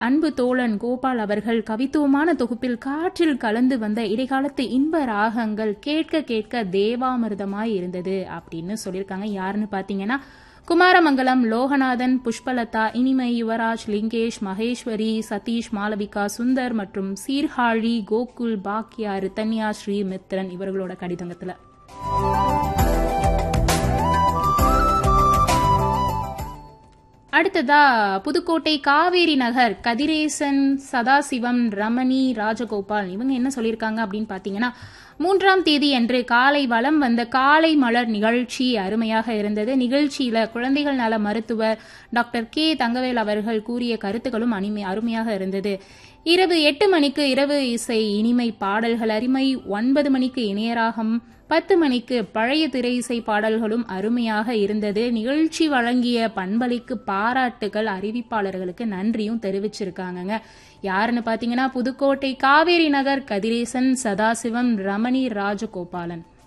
அன்பு தோழன் கோபால் அவர்கள் கவித்துவமான தொகுப்பில் காற்றில் கலந்து வந்த இடைக்காலத்து இன்ப ராகங்கள் கேட்க கேட்க தேவாமிர்தமாய் இருந்தது அப்படின்னு சொல்லியிருக்காங்க யாருன்னு பார்த்தீங்கன்னா குமாரமங்கலம் லோகநாதன் புஷ்பலதா இனிமை யுவராஜ் லிங்கேஷ் மகேஸ்வரி சதீஷ் மாளவிகா சுந்தர் மற்றும் சீர்காழி கோகுல் பாக்யா ரித்தன்யா ஸ்ரீ மித்ரன் இவர்களோட கடிதங்கத்துல அடுத்ததா புதுக்கோட்டை காவேரி நகர் கதிரேசன் சதாசிவம் ரமணி ராஜகோபால் இவங்க என்ன சொல்லியிருக்காங்க அப்படின்னு பார்த்தீங்கன்னா மூன்றாம் தேதி அன்று காலை வலம் வந்த காலை மலர் நிகழ்ச்சி அருமையாக இருந்தது நிகழ்ச்சியில குழந்தைகள் நல மருத்துவர் டாக்டர் கே தங்கவேல் அவர்கள் கூறிய கருத்துக்களும் அனிமை அருமையாக இருந்தது இரவு எட்டு மணிக்கு இரவு இசை இனிமை பாடல்கள் அருமை ஒன்பது மணிக்கு இணையராகம் பத்து மணிக்கு பழைய திரை இசை பாடல்களும் அருமையாக இருந்தது நிகழ்ச்சி வழங்கிய பண்பளிக்கு பாராட்டுகள் அறிவிப்பாளர்களுக்கு நன்றியும் தெரிவிச்சிருக்காங்கங்க யாருன்னு பார்த்தீங்கன்னா புதுக்கோட்டை காவேரி நகர் கதிரேசன் சதாசிவம் ரமணி ராஜகோபாலன்